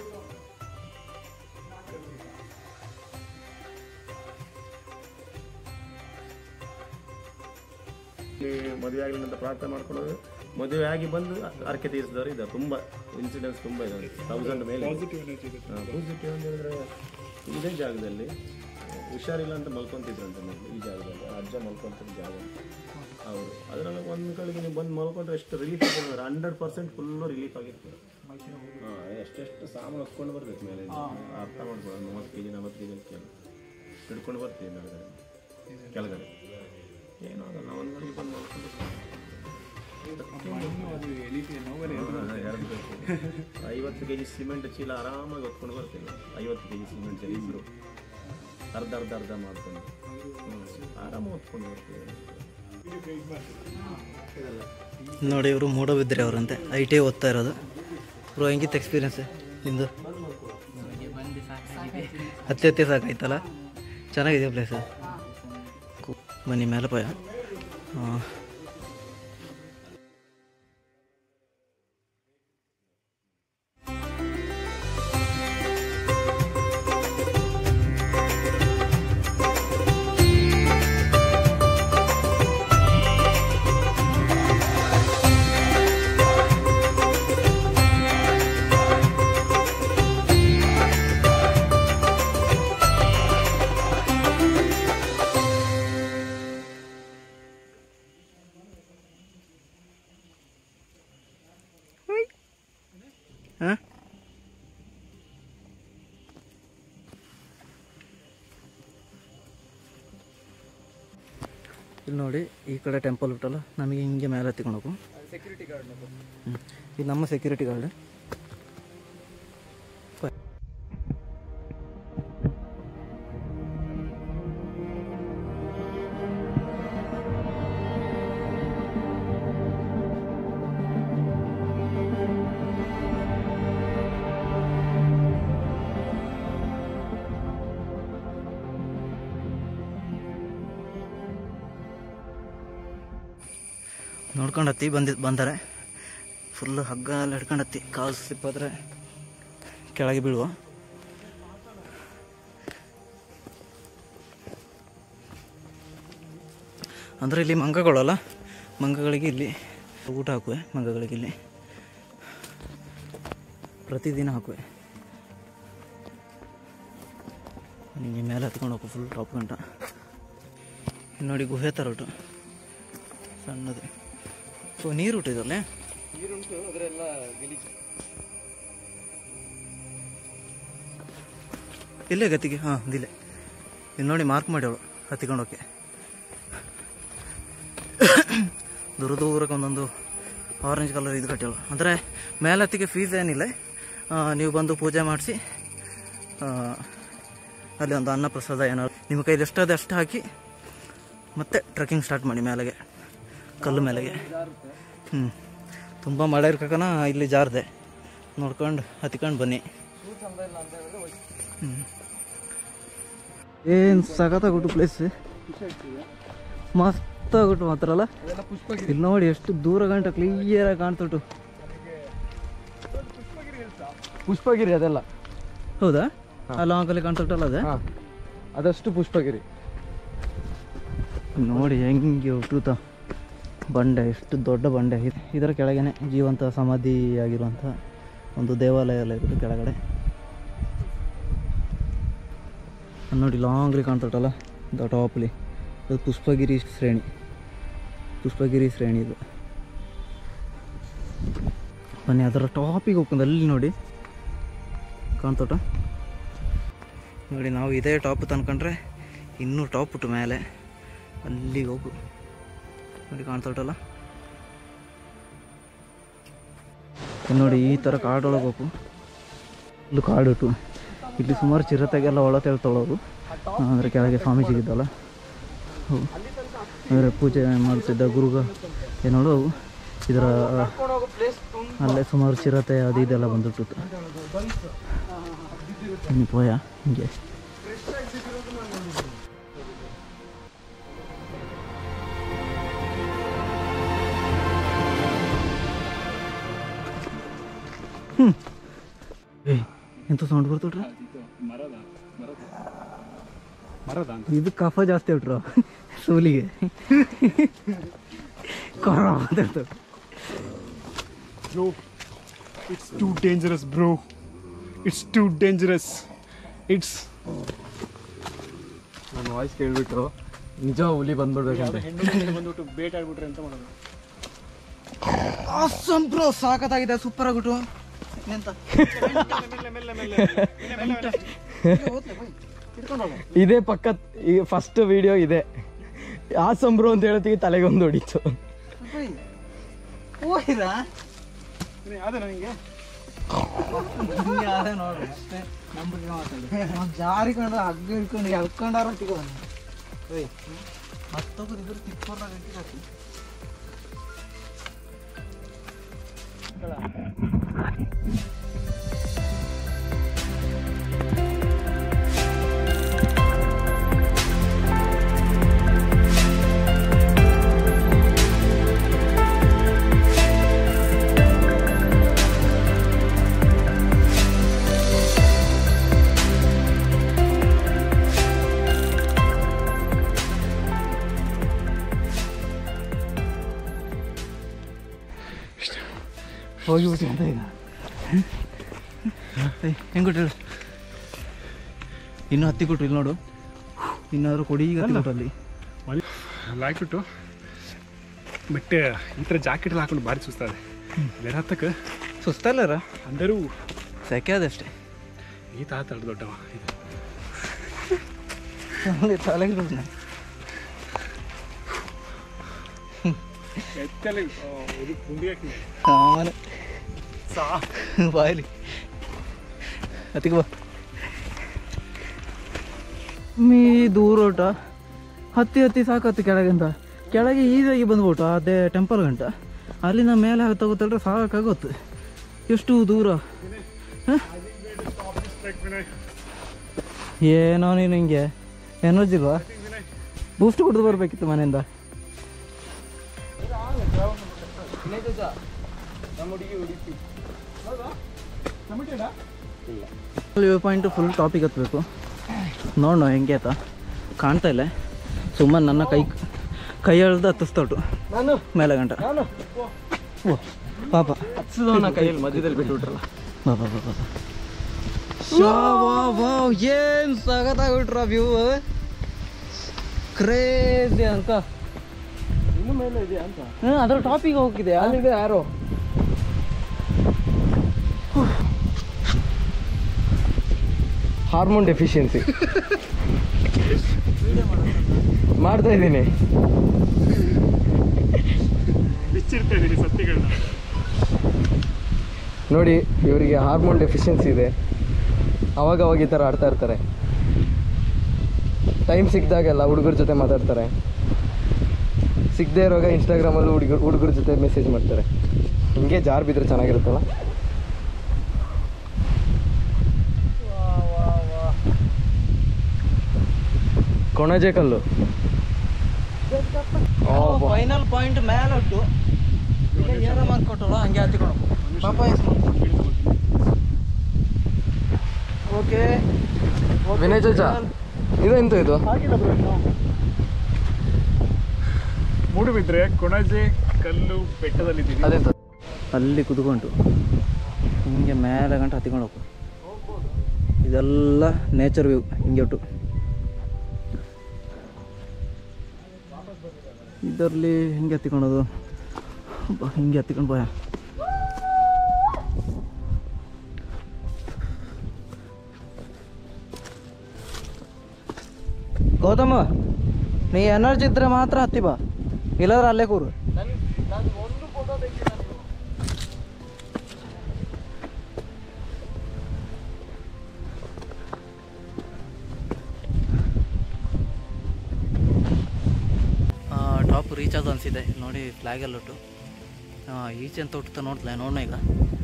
ಇಲ್ಲಿ ಮದುವೆ ಆಗಲಿ ಅಂತ ಪ್ರಾರ್ಥನೆ ಮಾಡ್ಕೊಳ್ಳೋದು ಮದುವೆ ಆಗಿ ಬಂದು ಅರ್ಕೆ ತೀರಿಸಿದವರು ಇದ್ದಾರೆ ತುಂಬ ಇನ್ಸಿಡೆನ್ಸ್ ತುಂಬ ಇದೆ ತೌಸಂಡ್ ಮೇಲೆ ಪಾಸಿಟಿವ್ ಅಂತ ಹೇಳಿದ್ರೆ ಇದೇ ಜಾಗದಲ್ಲಿ ಹುಷಾರಿಲ್ಲ ಅಂತ ಮಲ್ಕೊಂತಿದ್ರು ಅಂತ ಮೊದಲು ಈ ಜಾಗದಲ್ಲಿ ಆ ಅಜ್ಜ ಮಲ್ಕೊಂತಿದ್ದ ಜಾಗ ಅವರು ಅದರಲ್ಲಿ ಒಂದು ಕಡೆಗೆ ನೀವು ಬಂದು ಮಲ್ಕೊಂಡ್ರೆ ಎಷ್ಟು ರಿಲೀಫ್ ಆಗಿರ್ತಾರೆ ಹಂಡ್ರೆಡ್ ಪರ್ಸೆಂಟ್ ಫುಲ್ಲು ರಿಲೀಫ್ ಆಗಿರ್ತಾರೆ ಹಾಂ ಎಷ್ಟೆಷ್ಟು ಸಾಮಾನು ಹೊತ್ಕೊಂಡು ಬರ್ಬೇಕು ಮೇಲೆ ಅರ್ಥ ಮಾಡ್ಕೊಳ್ಳೋದು ಮೂವತ್ತು ಕೆ ಜಿ ನಲ್ವತ್ತು ಕೆ ಜಿ ಕೇಳಿ ಹಿಡ್ಕೊಂಡು ಬರ್ತೀವಿ ಮೇಲ್ಗಡೆ ಕೆಳಗಡೆ ಏನೂ ಆಗಲ್ಲ ಒಂದು ಗಂಟೆಗೆ ಬಂದು ಮಲ್ಕೊಂಡು ಐವತ್ತು ಕೆ ಜಿ ಸಿಮೆಂಟ್ ಚೀಲ ಆರಾಮಾಗಿ ಹೊತ್ಕೊಂಡು ಬರ್ತೀನಿ ಐವತ್ತು ಕೆ ಜಿ ಸಿಮೆಂಟ್ ಚೀಲ ಇಬ್ಬರು ಅರ್ಧ ಅರ್ಧ ಅರ್ಧ ಮಾಡ್ಕೊಂಡು ಆರಾಮಾಗಿ ಹೊತ್ಕೊಂಡು ಬರ್ತೀವಿ ನೋಡಿ ಇವರು ಮೂಡಬಿದ್ರೆ ಅವರಂತೆ ಐ ಟಿ ಓದ್ತಾ ಇರೋದು ಬ್ರೋ ಹೆಂಗಿತ್ತು ಎಕ್ಸ್ಪೀರಿಯನ್ಸ್ ನಿಮ್ಮದು ಹತ್ತಿ ಹತ್ತಿ ಸಾಕಾಯ್ತಲ್ಲ ಚೆನ್ನಾಗಿದೆ ಪ್ಲೇಸ್ ಬನ್ನಿ ಮೇಲೆ ಪೋಯ ಹಾಂ ಹಾಂ ಇಲ್ಲಿ ನೋಡಿ ಈ ಕಡೆ ಟೆಂಪಲ್ ಬಿಟ್ಟಲ್ಲ ನಮಗೆ ಹಿಂಗೆ ಮೇಲೆ ಹತ್ತಿಕೊಂಡು ಹೋಗು ಸೆಕ್ಯೂರಿಟಿ ಗಾರ್ಡ್ ಹ್ಞೂ ಇದು ನಮ್ಮ ಸೆಕ್ಯೂರಿಟಿ ಗಾರ್ಡ್ ನೋಡ್ಕೊಂಡು ಹತ್ತಿ ಬಂದಿ ಬಂದರೆ ಫುಲ್ ಹಗ್ಗ ಎಲ್ಲ ಹಿಡ್ಕೊಂಡು ಹತ್ತಿ ಕಾಲು ಸ್ಲಿಪ್ ಆದರೆ ಕೆಳಗೆ ಬೀಳುವ ಅಂದರೆ ಇಲ್ಲಿ ಮಂಗಗಳಲ್ಲ ಮಂಗಗಳಿಗೆ ಇಲ್ಲಿ ಊಟ ಹಾಕುವೆ ಮಂಗಗಳಿಗೆ ಇಲ್ಲಿ ಪ್ರತಿದಿನ ಹಾಕುವೆ ನಿಮಗೆ ಮೇಲೆ ಹತ್ಕೊಂಡು ಹೋಗು ಫುಲ್ ಟಾಪ್ ಗಂಟ ಇಲ್ಲಿ ನೋಡಿ ಗುಹೆ ಥರ ಉಂಟು ಸಣ್ಣದು ಸೊ ನೀರು ಹುಟ್ಟಿದಲ್ಲೇ ನೀರುಂಟು ಅದರೆಲ್ಲ ಗಲೀಜು ಇಲ್ಲೇ ಗತಿಗೆ ಹಾಂ ಇದಿಲ್ಲೇ ಇಲ್ಲಿ ನೋಡಿ ಮಾರ್ಕ್ ಮಾಡಿ ಅವಳು ಹತ್ತಿಕೊಂಡೋಕೆ ದೂರ ದೂರಕ್ಕೆ ಒಂದೊಂದು ಆರೆಂಜ್ ಕಲರ್ ಇದು ಕಟ್ಟಿವಳು ಅಂದರೆ ಮೇಲೆ ಹತ್ತಿಗೆ ಫೀಸ್ ಏನಿಲ್ಲ ಆ, ನೀವು ಬಂದು ಪೂಜೆ ಮಾಡಿಸಿ ಅಲ್ಲಿ ಒಂದು ಅನ್ನ ಪ್ರಸಾದ ಏನಾದ್ರು ನಿಮ್ಮ ಕೈಲಿ ಎಷ್ಟಾದ ಅಷ್ಟು ಹಾಕಿ ಮತ್ತೆ ಟ್ರೆಕ್ಕಿಂಗ್ ಸ್ಟಾರ್ಟ್ ಮಾಡಿ ಮೇಲೆಗೆ ಕಲ್ಲು ಮೇಲೆಗೆ ಹ್ಞೂ ತುಂಬ ಮಳೆ ಇರ್ಕನ ಇಲ್ಲಿ ಜಾರದೆ ನೋಡ್ಕೊಂಡು ಹತ್ಕೊಂಡು ಬನ್ನಿ ಏನು ಸಖತ್ತಾಗ್ಬಿಟ್ಟು ಪ್ಲೇಸ್ ಮಸ್ತ್ ಆಗ್ಬಿಟ್ಟು ಮಾತ್ರ ಅಲ್ಲ ಇಲ್ಲಿ ನೋಡಿ ಎಷ್ಟು ದೂರ ಗಂಟ ಕ್ಲಿಯರ್ ಆಗಿ ಕಾಣ್ತುಂಟು ಪುಷ್ಪಗಿರಿ ಅದೆಲ್ಲ ಹೌದಾ ಅಲ್ಲ ಆ ಕಲೆ ಕಾಣ್ತುಂಟಲ್ಲ ಅದೇ ಹಾಂ ಅದಷ್ಟು ಪುಷ್ಪಗಿರಿ ನೋಡಿ ಹೆಂಗೆ ಹುಟ್ಟುತ್ತ ಬಂಡೆ ಎಷ್ಟು ದೊಡ್ಡ ಬಂಡೆ ಇದ್- ಇದರ ಕೆಳಗೇನೆ ಜೀವಂತ ಸಮಾಧಿ ಆಗಿರುವಂಥ ಒಂದು ದೇವಾಲಯ ಎಲ್ಲ ಇರೋದು ಕೆಳಗಡೆ ಅದ್ ನೋಡಿ ಲಾಂಗ್ಲಿ ಕಾಣ್ತುಂಟಲ್ಲ ದ ಟಾಪ್ಲಿ ಅದು ಪುಷ್ಪಗಿರಿ ಶ್ರೇಣಿ ಪುಷ್ಪಗಿರಿ ಶ್ರೇಣಿ ಇದು ಬನ್ನಿ ಅದರ ಟಾಪಿಗೆ ಹೋಗ್ಕೊಂಡು ಅಲ್ಲಿ ನೋಡಿ ಕಾಣ್ತೋಟ ನೋಡಿ ನಾವು ಇದೇ ಟಾಪ್ ತಂದ್ಕೊಂಡ್ರೆ ಇನ್ನೂ ಟಾಪ್ ಉಂಟು ಮೇಲೆ ಅಲ್ಲಿಗೆ ಹೋಗು ನೋಡಿ ಕಾಣ್ತೋಟಲ್ಲ ಇನ್ನು ನೋಡಿ ಈ ಥರ ಕಾಡೊಳಗೆ ಹೋಗು ಇಲ್ಲಿ ಕಾಡು ಉಂಟು ಇಲ್ಲಿ ಸುಮಾರು ಚಿರತೆಗೆಲ್ಲ ಒಳ ತೇಳ್ತೊಳೋರು ಅಂದರೆ ಕೆಳಗೆ ಸ್ವಾಮೀಜಿಗಿದ್ದಲ್ಲ ಅವು ಅಂದರೆ ಪೂಜೆ ಮಾಡ್ತಿದ್ದ ಗುರುಗ ಏನೋಳು ಅವು ಇದರ ಅಲ್ಲೇ ಸುಮಾರು ಚಿರತೆ ಅದು ಇದೆಲ್ಲ ಬಂದುಟ್ಟು ಪೋಯ ಹಿಂಗೆ ಹ್ಮ್ ಏಯ್ ಎಂತ ಸೌಂಡ್ ಬರ್ತೋಟ್ರ ಮರದ ಮರದ ಅಂತ ಇದು ಕಫ ಜಾಸ್ತಿ ಉಟ್ರು ಸೂಲಿಗೆ ಕೊರ ಮಾತಾಡ್ತಾರೆ bro it's too dangerous bro it's too dangerous it's ನನ್ನ ವಾಯ್ಸ್ ಕೇಳ್ಬಿಟ್ಟು ನಿಜ ಹುಲಿ ಬಂದ್ಬಿಡ್ಬೇಕಂತ ಹೆಣ್ಣು ಬಂದ್ಬಿಟ್ಟು ಬೇಟೆ ಆಡ್ಬಿಟ್ರೆ ಅಂತ ಮಾಡೋದು ಆಸಮ್ ಬ್ರೋ ಸಾಕತ್ತಾಗಿದೆ ಸೂಪರ್ ಆಗ್ಬಿಟ್ಟು ಎಂತ ಇದೇ ಪಕ್ಕ ಈ ಫಸ್ಟ್ ವಿಡಿಯೋ ಇದೆ ಆ ಸಂಬ್ರು ಅಂತ ಹೇಳ್ತೀವಿ ತಲೆಗೊಂದು ಹೊಡಿತು ಓಹಿರಾ ಅದೇ ನನಗೆ ಅದೇ ನೋಡ್ರಿ ಅಷ್ಟೇ ನಂಬಿಕೆ ಮಾತಾಡಿ ಜಾರಿಕೊಂಡು ಹಗ್ಗ ಹಿಡ್ಕೊಂಡು ಎಳ್ಕೊಂಡಾರ ಒಟ್ಟಿಗೆ ಬನ್ನಿ ಓಯ್ ಮತ್ತೊಬ್ಬರು ಇದ್ರ ತಿಕ್ಕೊಂಡಾಗ ಹಾಕಿ ಹೋಗಿಬಿಟ್ಟು ಅಂತ ಈಗ ಹೆಂಗೆ ಕೊಟ್ಟು ಹೇಳು ಇನ್ನೂ ಹತ್ತಿ ಕೊಟ್ರು ಇಲ್ಲಿ ನೋಡು ಇನ್ನಾದ್ರೂ ಕೊಡಿ ಈಗ ಹತ್ತಿ ಕೊಟ್ರು ಅಲ್ಲಿ ಲಾಯ್ಬಿಟ್ಟು ಬಟ್ ಈ ಥರ ಜಾಕೆಟ್ ಎಲ್ಲ ಹಾಕೊಂಡು ಭಾರಿ ಸುಸ್ತಾದೆ ಬೇರೆ ಹತ್ತಕ್ಕೆ ಸುಸ್ತಲ್ಲರ ಅಂದರೂ ಸೆಕೆ ಅದಷ್ಟೇ ಈ ತಾತ ಅಷ್ಟು ದೊಡ್ಡವ ಇದು ತಲೆಗೆ ಬಿಡ್ನೆ. ಎತ್ತಲ್ಲಿ ಇದು ಪುಂಡಿ ಹಾಕಿ ಸಾಮಾನ್ಯ ಸಾ ಬಾಯಲಿ ಹತ್ತಿಗೆ ಬಾ ಮೀ ದೂರ ಓಟ ಹತ್ತಿ ಹತ್ತಿ ಸಾಕತ್ತು ಕೆಳಗಿಂದ ಕೆಳಗೆ ಈಸಾಗಿ ಬಂದ್ಬಿಟ್ಟು ಅದೇ ಟೆಂಪಲ್ ಗಂಟ ಅಲ್ಲಿಂದ ಮೇಲೆ ತಗೋತಲ್ರೆ ಸಾಕಾಗುತ್ತೆ ಎಷ್ಟು ದೂರ ಹ? ಏನೋ ನೀನು ಹಿಂಗೆ ಎನರ್ಜಿ ಇಲ್ವಾ ಬೂಸ್ಟ್ ಕುಡಿದು ಬರಬೇಕಿತ್ತು ಮನೆಯಿಂದ ವ್ಯೂ ಪಾಯಿಂಟು ಫುಲ್ ಟಾಪಿಕ್ ಹತ್ಬೇಕು ನೋಡೋಣ ಹೆಂಗೆ ಆಯ್ತಾ ಕಾಣ್ತಾ ಇಲ್ಲ ಸುಮ್ಮನೆ ನನ್ನ ಕೈ ಕೈ ಎಳ್ದು ಹತ್ತಿಸ್ತೋಟು ನಾನು ಮೇಲೆ ಗಂಟ ನಾನು ಓ ಪಾಪ ಹತ್ಸಿದವನ ಕೈಯಲ್ಲಿ ಮಧ್ಯದಲ್ಲಿ ಬಿಟ್ಬಿಟ್ರಲ್ಲ ಬಾ ಬಾ ಬಾ ಬಾ ಬಾ. ಶಾ ವಾ ವಾವ್ ಏನು ಸಗತ್ತಾಗ್ಬಿಟ್ರ ವ್ಯೂ ಕ್ರೇಜಿ ಅನ್ಕ ಇನ್ನು ಮೇಲೆ ಇದೆಯಾ ಅಂತ ಹ್ಞೂ ಅದ್ರ ಟಾಪಿಗೆ ಹೋಗಿದೆ ಅಲ್ಲಿದೆ ಯಾರು ಹಾರ್ಮೋನ್ ಡೆಫಿಷಿಯನ್ಸಿ ಮಾಡ್ತಾ ಇದ್ದೀನಿ ಬಿಚ್ಚಿರ್ತಾ ಇದೀನಿ ಸತ್ಯಗಳನ್ನ ನೋಡಿ ಇವರಿಗೆ ಹಾರ್ಮೋನ್ ಡೆಫಿಷಿಯನ್ಸಿ ಇದೆ ಅವಾಗ ಅವಾಗ ಈ ಥರ ಆಡ್ತಾ ಇರ್ತಾರೆ ಟೈಮ್ ಸಿಕ್ಕಿದಾಗೆಲ್ಲ ಹುಡುಗರ ಜೊತೆ ಮಾತಾಡ್ತಾರೆ ಸಿಗದೇ ಇರುವಾಗ ಇನ್ಸ್ಟಾಗ್ರಾಮಲ್ಲೂ ಹುಡುಗರು ಹುಡುಗರ ಜೊತೆ ಮೆಸೇಜ್ ಮಾಡ್ತಾರೆ ಹಿಂಗೆ ಜಾರ್ ಬಿದ್ದರೆ ಚೆನ್ನಾಗಿರುತ್ತಲ್ಲ ಕೊಣಜೆ ಕಲ್ಲು ಫೈನಲ್ ಪಾಯಿಂಟ್ ಮೇಲೆ ಉಂಟು ಏನ ಮಾಡ್ಕೊಟ್ಟಲ್ಲ ಹಂಗೆ ಹತ್ತಿಕೊಂಡು ಪಾಪ ಓಕೆ ವಿನಯ್ ಚಚಾ ಇದು ಎಂತ ಇದು ಮೂಡುಬಿದ್ರೆ ಕೊಣಜೆ ಕಲ್ಲು ಬೆಟ್ಟದಲ್ಲಿದ್ದೀವಿ ಅದೆಂತ ಅಲ್ಲಿ ಕುತ್ಕೊಂಡು ಹಿಂಗೆ ಮೇಲೆ ಗಂಟೆ ಹತ್ತಿಕೊಂಡು ಹೋಗು ಇದೆಲ್ಲ ನೇಚರ್ ವ್ಯೂ ಹಿಂಗೆ ಉಂಟು ಇದರಲ್ಲಿ ಹಿಂಗೆ ಹತ್ತಿಕೊಳ್ಳೋದು ಬಾ, ಹಿಂಗೆ ಹತ್ತಿಕೊಂಡು ಬಾಯ ಗೌತಮ ನೀ ಎನರ್ಜಿ ಇದ್ರೆ ಮಾತ್ರ ಹತ್ತಿ ಬಾ ಇಲ್ಲಾದ್ರೆ ಅಲ್ಲೇ ಕೂರು ಟಾಪ್ ರೀಚ್ ಆದ ಅನಿಸಿದೆ ನೋಡಿ ಫ್ಲ್ಯಾಗ್ ಎಲ್ಲ ಉಂಟು ಈಚೆ ಅಂತ ಹುಟ್ಟುತ್ತಾ ನೋಡ್ತಲೇ ನೋಡೋಣ ಈಗ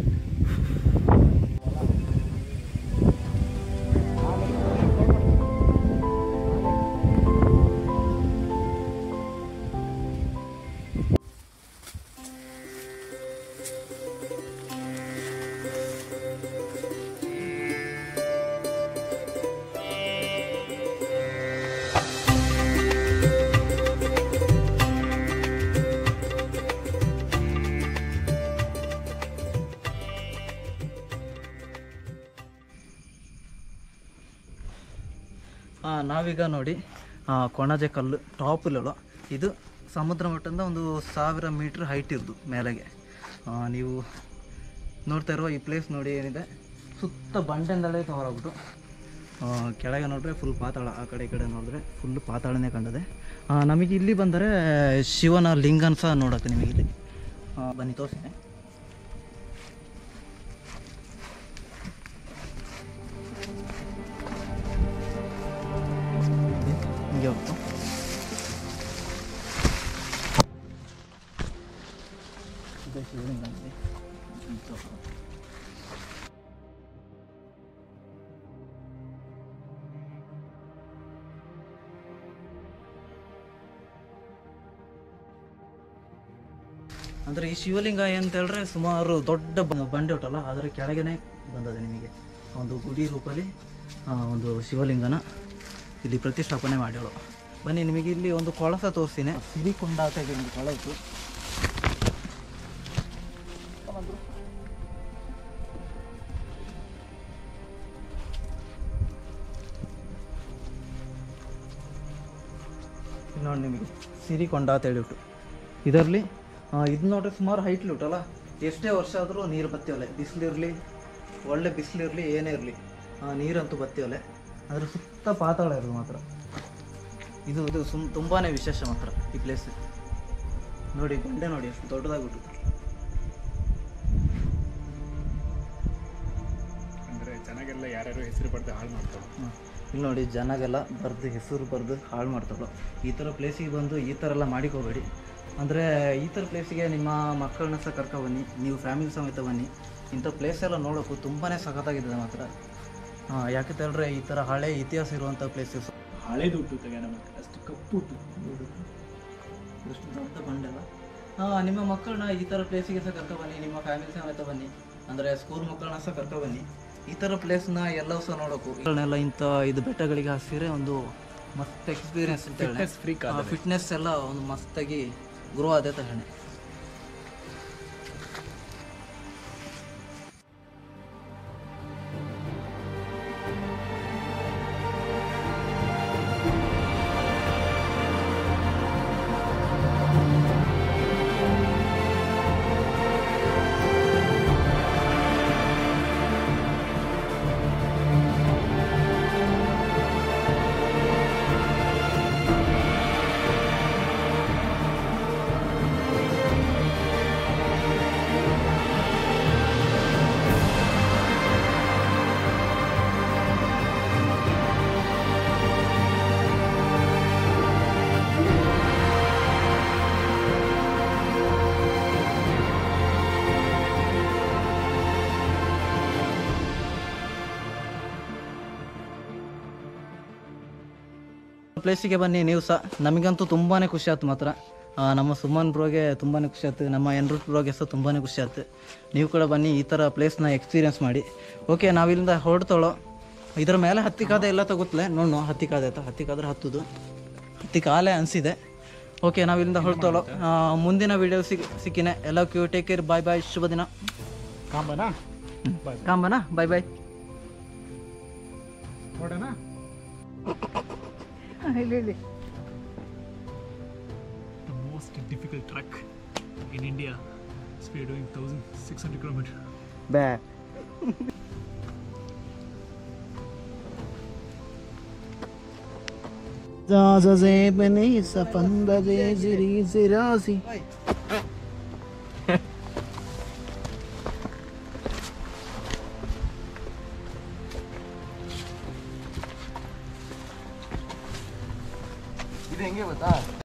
ಆ, ನಾವೀಗ ನೋಡಿ ಆ, ಕೊಣಜೆ ಕಲ್ಲು ಟಾಪ್ ಇಲ್ಲಲ್ಲ ಇದು ಸಮುದ್ರ ಮಟ್ಟದಿಂದ ಒಂದು ಸಾವಿರ ಮೀಟ್ರ್ ಹೈಟ್ ಇರೋದು ಮೇಲೆಗೆ ಆ, ನೀವು ನೋಡ್ತಾ ಇರುವ ಈ ಪ್ಲೇಸ್ ನೋಡಿ ಏನಿದೆ ಸುತ್ತ ಬಂಡೆಯಿಂದಲೇ ಹೊರಬಿಟ್ಟು ಕೆಳಗೆ ನೋಡಿದ್ರೆ ಫುಲ್ ಪಾತಾಳ ಆ ಕಡೆ ಈ ಕಡೆ ನೋಡಿದ್ರೆ ಫುಲ್ ಪಾತಾಳನೇ ಕಂಡದೆ ಆ, ನಮಗೆ ಇಲ್ಲಿ ಬಂದರೆ ಶಿವನ ಲಿಂಗನ ಸಹ ನೋಡೋಕ್ಕೆ ನಿಮಗೆ ಇಲ್ಲಿ ಆ, ಬನ್ನಿ ತೋರಿಸ್ತೀನಿ ಹಿಂಗೆ ಹೋಗ್ತು ಇದು ಶಿವಲಿಂಗ ಇದೆ. ಇದು. ಅಂದ್ರೆ ಈ ಶಿವಲಿಂಗ ಅಂತ ಹೇಳಿದ್ರೆ ಸುಮಾರು ದೊಡ್ಡ ಬ- ಬಂಡೆ ಉಂಟಲ್ಲ ಅದರ ಕೆಳಗನೆ ಬಂದದೆ ನಿಮಗೆ ಒಂದು ಗುಡಿ ರೂಪದಲ್ಲಿ ಆ, ಒಂದು ಶಿವಲಿಂಗನ ಇಲ್ಲಿ ಪ್ರತಿಷ್ಠಾಪನೆ ಮಾಡ್ಯಾಳು ಬನ್ನಿ ನಿಮಗೆ ಇಲ್ಲಿ ಒಂದು ಕೊಳಸ ತೋರಿಸ್ತೀನಿ ಸಿರಿಕೊಂಡ ಅಂತ ಇದೆ ಒಂದು ಕೊಳಸು ಇಲ್ಲಿ ನೋಡಿ ನಿಮಗೆ ಸಿರಿಕೊಂಡ ಅಂತ ಹೇಳಿಬಿಟ್ಟು ಇದರಲ್ಲಿ ಇದು ನೋಡ್ರಿ ಸುಮಾರು ಹೈಟ್ ಉಂಟಲ್ಲ ಎಷ್ಟೇ ವರ್ಷ ಆದರೂ ನೀರು ಬತ್ತಿವಲೆ ಬಿಸಿಲಿರಲಿ ಒಳ್ಳೆ ಬಿಸಿಲಿರಲಿ ಏನೇ ಇರಲಿ ನೀರಂತೂ ಬತ್ತಿವಲೆ ಅದ್ರ ಸುತ್ತ ಪಾತಾಳ ಇರೋದು ಮಾತ್ರ ಇದು ಇದು ಸುಮ್ ತುಂಬಾ ವಿಶೇಷ ಮಾತ್ರ ಈ ಪ್ಲೇಸ್ ನೋಡಿ ಬಂಡೆ ನೋಡಿ ಎಷ್ಟು ದೊಡ್ಡದಾಗ್ಬಿಟ್ಟು ಅಂದ್ರೆ ಚೆನ್ನಾಗೆಲ್ಲ ಯಾರ್ಯಾರು ಹೆಸರು ಪಡೆದು ಹಾಳು ಮಾಡ್ತಾರೆ ಹ್ಮ್. ಇಲ್ಲಿ ನೋಡಿ ಜನಗೆಲ್ಲ ಬರೆದು ಹೆಸರು ಬರೆದು ಹಾಳು ಮಾಡ್ತಾರೋ ಈ ಥರ ಪ್ಲೇಸಿಗೆ ಬಂದು ಈ ಥರ ಎಲ್ಲ ಮಾಡಿಕೋಬೇಡಿ ಅಂದರೆ ಈ ಥರ ಪ್ಲೇಸಿಗೆ ನಿಮ್ಮ ಮಕ್ಕಳನ್ನ ಸಹ ಕರ್ಕೊ ಬನ್ನಿ ನೀವು ಫ್ಯಾಮಿಲಿ ಸಮೇತ ಬನ್ನಿ ಇಂಥ ಪ್ಲೇಸ್ ಎಲ್ಲ ನೋಡೋಕ್ಕೂ ತುಂಬಾ ಸಖತ್ತಾಗಿದೆ ಮಾತ್ರ ಹಾಂ ಯಾಕೆ ಹೇಳಿದ್ರೆ ಈ ಥರ ಹಳೆ ಇತಿಹಾಸ ಇರುವಂಥ ಪ್ಲೇಸಸ್ ಹಳೇದು ಹುಟ್ಟು ತೆಗೆ ನಮಗೆ ಅಷ್ಟು ಕಪ್ಪು ಹುಟ್ಟು ಎಷ್ಟು ದೊಡ್ಡ ಬಂಡೆಲ್ಲ ಹಾಂ ನಿಮ್ಮ ಮಕ್ಕಳನ್ನ ಈ ಥರ ಪ್ಲೇಸಿಗೆ ಸಹ ಕರ್ಕೊ ಬನ್ನಿ ನಿಮ್ಮ ಫ್ಯಾಮಿಲಿ ಸಮೇತ ಬನ್ನಿ ಅಂದರೆ ಸ್ಕೂಲ್ ಮಕ್ಕಳನ್ನ ಸಹ ಕರ್ಕೊ ಬನ್ನಿ ಈ ಥರ ಪ್ಲೇಸ್ನ ಎಲ್ಲವೂ ಸಹ ನೋಡೋಕು ಮಕ್ಕಳನ್ನೆಲ್ಲ ಇಂಥ ಇದು ಬೆಟ್ಟಗಳಿಗೆ ಹಾಸಿದ್ರೆ ಒಂದು ಮಸ್ತ್ ಎಕ್ಸ್ಪೀರಿಯನ್ಸ್ ಅಂತ Fitness freak ಆದ್ರೆ. ಫಿಟ್ನೆಸ್ ಎಲ್ಲ ಒಂದು ಮಸ್ತಾಗಿ ಗ್ರೋ ಆದ ತಗಣೆ ಪ್ಲೇಸಿಗೆ ಬನ್ನಿ ನೀವು ಸಹ ನಮಗಂತೂ ತುಂಬಾ ಖುಷಿ ಆಯ್ತು ಮಾತ್ರ ಆ, ನಮ್ಮ ಸುಮನ್ ಬ್ರೋಗೆ ತುಂಬಾ ಖುಷಿ ಆಯ್ತು ನಮ್ಮ ಎನ್ರೂಟ್ ಬ್ರೋಗೆ ಸಹ ತುಂಬಾ ಖುಷಿ ಆಯ್ತು ನೀವು ಕೂಡ ಬನ್ನಿ ಈ ಥರ ಪ್ಲೇಸ್ನ ಎಕ್ಸ್ಪೀರಿಯನ್ಸ್ ಮಾಡಿ ಓಕೆ ನಾವಿಲ್ಲಿಂದ ಹೊರಡ್ತಾಳೋ ಇದ್ರ ಮೇಲೆ ಹತ್ತಿ ಕಾದೆ ಎಲ್ಲ ತಗೋತ್ಲೆ ನೋಡು ಹತ್ತಿ ಕಾದೆ ಆಯ್ತಾ ಹತ್ತಿ ಕಾದ್ರೆ ಹತ್ತುದು ಹತ್ತಿ ಕಾಲೇ ಅನಿಸಿದೆ ಓಕೆ ನಾವಿಲ್ಲಿಂದ ಹೊರಡ್ತಾಳೋ ಮುಂದಿನ ವಿಡಿಯೋ ಸಿಕ್ ಸಿಕ್ಕಿನೆ ಎಲ್ಲ ಕ್ಯೂ ಟೇಕ್ ಕೇರ್ ಬಾಯ್ ಬಾಯ್ ಶುಭ ದಿನ ಕಾಂಬನಾ ಬಾಯ್ ಕಾಂಬನ ಬಾಯ್ ಬಾಯ್ ನೋಡೋಣ the most difficult trek in India. So we are doing 1600 kilometers. ಬ್ಯಾ ಇದು ಹೆಂಗೆ ಗೊತ್ತಾ